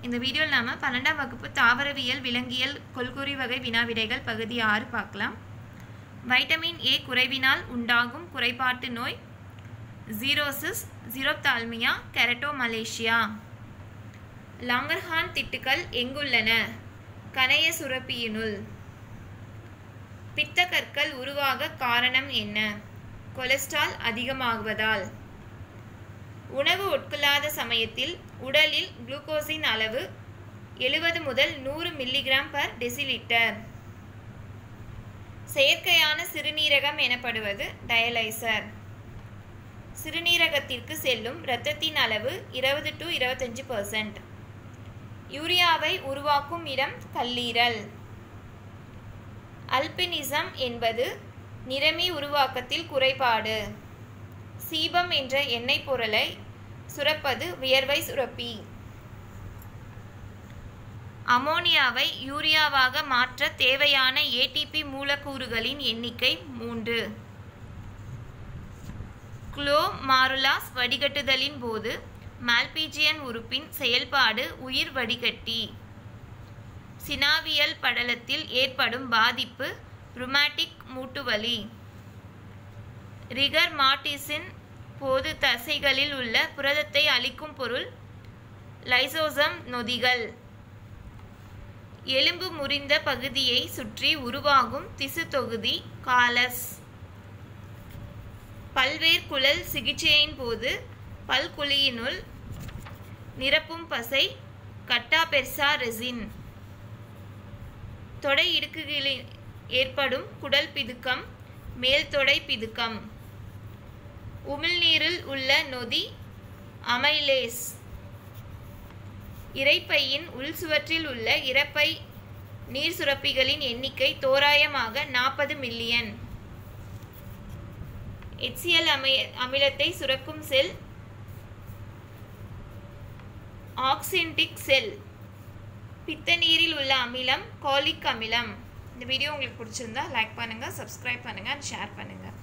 இந்த வீடியோவில் நாம பன்னெண்டாம் வகுப்பு தாவரவியல் விலங்கியல் கொள்குறி வகை வினாவிடைகள் பகுதி ஆறு பார்க்கலாம் வைட்டமின் ஏ குறைவினால் உண்டாகும் குறைபாட்டு நோய் ஜீரோசிஸ் ஜீரோப்தால்மியா கெரட்டோ மலேசியா லாங்கர்ஹான் திட்டுக்கள் எங்குள்ளன கணைய சுரப்பியினுள் பித்தக்கற்கள் உருவாக காரணம் என்ன கொலஸ்ட்ரால் அதிகமாகுவதால் உணவு உட்கொள்ளாத சமயத்தில் உடலில் குளுக்கோஸின் அளவு எழுபது முதல் நூறு மில்லிகிராம் பர் டெசிலிட்டர் செயற்கையான சிறுநீரகம் எனப்படுவது டயலைசர் சிறுநீரகத்திற்கு செல்லும் இரத்தத்தின் அளவு இருபது டு இருபத்தஞ்சு பர்சன்ட் யூரியாவை உருவாக்கும் இடம் கல்லீரல் அல்பினிசம் என்பது நிறமி உருவாக்கத்தில் குறைபாடு சீபம் என்ற எண்ணெய் பொருளை சுரப்பது வியர்வை சுரப்பி அமோனியாவை யூரியாவாக மாற்ற தேவையான ஏடிபி மூலக்கூறுகளின் எண்ணிக்கை மூன்று குளோமாருலாஸ் வடிகட்டுதலின் போது மால்பீஜியன் உறுப்பின் செயல்பாடு உயிர் வடிகட்டி சினாவியல் படலத்தில் ஏற்படும் பாதிப்பு ருமாட்டிக் மூட்டுவலி ரிகர் மார்டிஸின் போது தசைகளில் உள்ள புரதத்தை அளிக்கும் பொருள் லைசோசம் நொதிகள் எலும்பு முறிந்த பகுதியை சுற்றி உருவாகும் திசு தொகுதி காலஸ் பல்வேறு குழல் சிகிச்சையின் போது பல்குழியினுள் நிரப்பும் பசை கட்டாபெர்சா ரெசின் தொடை இடுக்குகளில் ஏற்படும் குடல் பிதுக்கம் மேல் தொடை பிதுக்கம் உமிழ்நீரில் உள்ள நொதி அமைலேஸ் இறைப்பையின் உள் சுவற்றில் உள்ள இறப்பை நீர் சுரப்பிகளின் எண்ணிக்கை தோராயமாக நாற்பது மில்லியன் எச்சியல் அமை அமிலத்தை சுரக்கும் செல் ஆக்சின்டிக் செல் பித்த நீரில் உள்ள அமிலம் காலிக் அமிலம் இந்த வீடியோ உங்களுக்கு பிடிச்சிருந்தா லைக் பண்ணுங்கள் சப்ஸ்கிரைப் பண்ணுங்கள் அண்ட் ஷேர் பண்ணுங்கள்